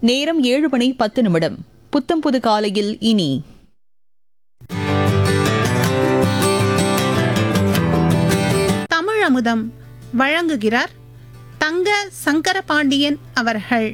நேரம் ஏழு மணி பத்து நிமிடம் புத்தம் புது காலையில் இனி தமிழமுதம் வழங்குகிறார் தங்க சங்கரபாண்டியன் அவர்கள்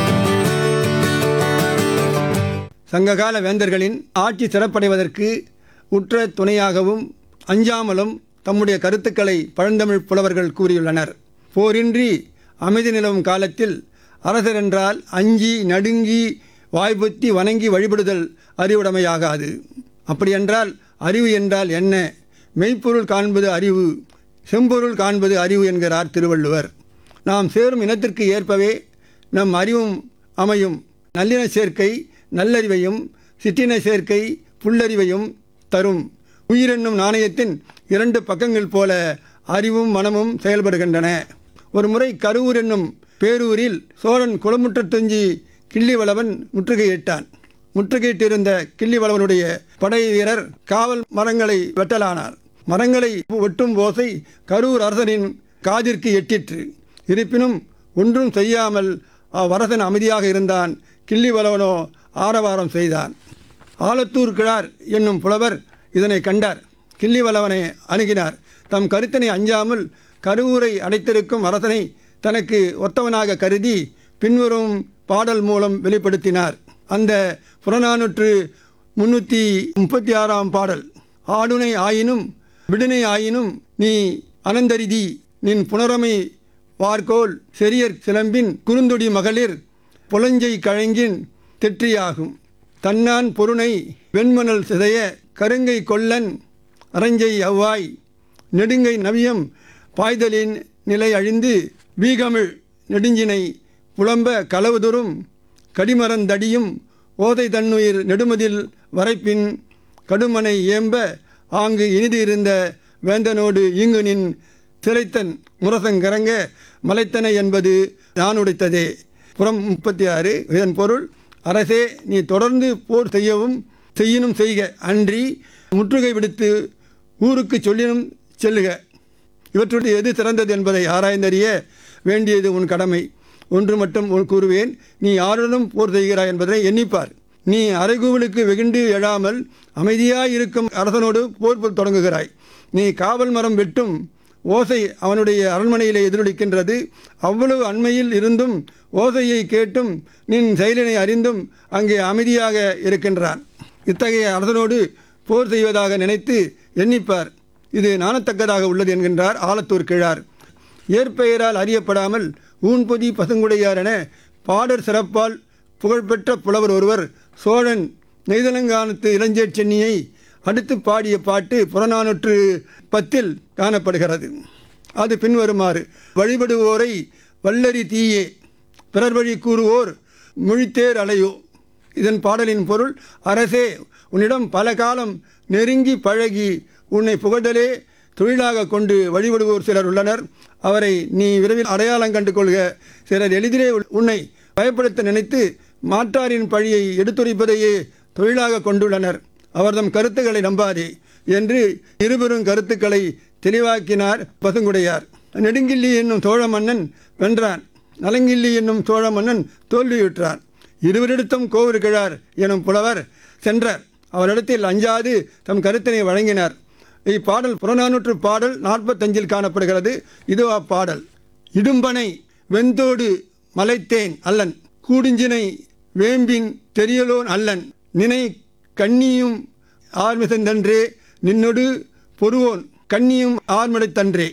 சங்ககால வேந்தர்களின் ஆட்சி சிறப்படைவதற்கு உற்ற துணையாகவும் அஞ்சாமலும் தம்முடைய கருத்துக்களை பழந்தமிழ் புலவர்கள் கூறியுள்ளனர் போரின்றி அமைதி நிலவும் காலத்தில் அரசர் என்றால் அஞ்சி நடுங்கி வாய்ப்புத்தி வணங்கி வழிபடுதல் அறிவுடைமையாகாது அப்படியென்றால் அறிவு என்றால் என்ன மெய்ப்பொருள் காண்பது அறிவு செம்பொருள் காண்பது அறிவு என்கிறார் திருவள்ளுவர் நாம் சேரும் இனத்திற்கு ஏற்பவே நம் அறிவும் அமையும் நல்லின சேர்க்கை நல்லறிவையும் சிற்றின சேர்க்கை புல்லறிவையும் தரும் உயிரென்னும் நாணயத்தின் இரண்டு பக்கங்கள் போல அறிவும் மனமும் செயல்படுகின்றன ஒரு முறை கருவூர் என்னும் பேரூரில் சோழன் குளமுற்றத்துஞ்சி கிள்ளிவளவன் முற்றுகையிட்டான் முற்றுகையிட்டிருந்த கிள்ளிவளவனுடைய படை வீரர் காவல் மரங்களை வெட்டலானார் மரங்களை வெட்டும் ஓசை கரூர் அரசனின் காதிற்கு எட்டிற்று இருப்பினும் ஒன்றும் செய்யாமல் அவ்வரசன் அமைதியாக இருந்தான் கிள்ளிவளவனோ ஆரவாரம் செய்தான் ஆலத்தூர் கிழார் என்னும் புலவர் இதனை கண்டார் கிள்ளிவளவனை அணுகினார் தம் கருத்தினை அஞ்சாமல் கருவூரை அடைத்திருக்கும் அரசனை தனக்கு ஒத்தவனாக கருதி பின்வரும் பாடல் மூலம் வெளிப்படுத்தினார் அந்த புறநானூற்று முன்னூற்றி முப்பத்தி ஆறாம் பாடல் ஆடுனை ஆயினும் விடுனை ஆயினும் நீ அனந்தரிதி நின் புனரமை வார்கோல் செரியர் சிலம்பின் குறுந்தொடி மகளிர் புலஞ்சை கழங்கின் தெற்றியாகும் தன்னான் பொருணை வெண்மணல் சிதைய கருங்கை கொல்லன் அரஞ்சை அவ்வாய் நெடுங்கை நவியம் பாய்தலின் நிலை அழிந்து வீகமிழ் நெடுஞ்சினை புலம்ப களவுதொரும் கடிமரந்தடியும் ஓதை தன்னுயிர் நெடுமதில் வரைப்பின் கடுமனை ஏம்ப ஆங்கு இனிது இருந்த வேந்தனோடு இங்கு நின் சிலைத்தன் முரசங்கரங்க மலைத்தனை என்பது நான் உடைத்ததே புறம் முப்பத்தி ஆறு இதன் பொருள் அரசே நீ தொடர்ந்து போர் செய்யவும் செய்யினும் செய்க அன்றி முற்றுகை விடுத்து ஊருக்கு சொல்லினும் செல்லுக இவற்றுடைய எது சிறந்தது என்பதை ஆராய்ந்தறிய வேண்டியது உன் கடமை ஒன்று மட்டும் உன் கூறுவேன் நீ யாருடனும் போர் செய்கிறாய் என்பதை எண்ணிப்பார் நீ அரைகூவலுக்கு வெகுண்டு எழாமல் அமைதியாய் இருக்கும் அரசனோடு போர் தொடங்குகிறாய் நீ காவல் மரம் வெட்டும் ஓசை அவனுடைய அரண்மனையிலே எதிரொலிக்கின்றது அவ்வளவு அண்மையில் இருந்தும் ஓசையை கேட்டும் நின் செயலினை அறிந்தும் அங்கே அமைதியாக இருக்கின்றான் இத்தகைய அரசனோடு போர் செய்வதாக நினைத்து எண்ணிப்பார் இது நாணத்தக்கதாக உள்ளது என்கின்றார் ஆலத்தூர் கிழார் இயற்பெயரால் அறியப்படாமல் ஊன்பொதி பசுங்குடையார் என பாடற் சிறப்பால் புகழ்பெற்ற புலவர் ஒருவர் சோழன் நெய்தலங்கானத்து இளஞ்சேட் சென்னியை அடுத்து பாடிய பாட்டு புறநானூற்று பத்தில் காணப்படுகிறது அது பின்வருமாறு வழிபடுவோரை வல்லரி தீயே பிறர் வழி கூறுவோர் மொழித்தேர் அலையோ இதன் பாடலின் பொருள் அரசே உன்னிடம் பல காலம் நெருங்கி பழகி உன்னை புகழ்தலே தொழிலாக கொண்டு வழிபடுவோர் சிலர் உள்ளனர் அவரை நீ விரைவில் அடையாளம் கண்டு கொள்க சிலர் எளிதிலே உன்னை பயப்படுத்த நினைத்து மாற்றாரின் பழியை எடுத்துரைப்பதையே தொழிலாக கொண்டுள்ளனர் அவர்தம் கருத்துக்களை நம்பாதே என்று இருபெரும் கருத்துக்களை தெளிவாக்கினார் பசுங்குடையார் நெடுங்கிள்ளி என்னும் சோழ மன்னன் வென்றான் நலங்கிள்ளி என்னும் சோழ மன்னன் தோல்வியுற்றான் இருவரிடத்தும் கோவில் கிழார் எனும் புலவர் சென்றார் அவரிடத்தில் அஞ்சாது தம் கருத்தினை வழங்கினார் இப்பாடல் புறநானூற்று பாடல் நாற்பத்தஞ்சில் காணப்படுகிறது இது அப்பாடல் இடும்பனை வெந்தோடு மலைத்தேன் அல்லன் கூடுஞ்சினை வேம்பின் தெரியலோன் அல்லன் நினை கண்ணியும் ஆர்மிசந்தன்றே நின்னொடு பொறுவோன் கண்ணியும் ஆர்மடைத்தன்றே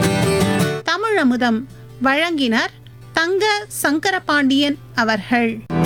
தமிழமுதம் வழங்கினார் தங்க சங்கரபாண்டியன் அவர்கள்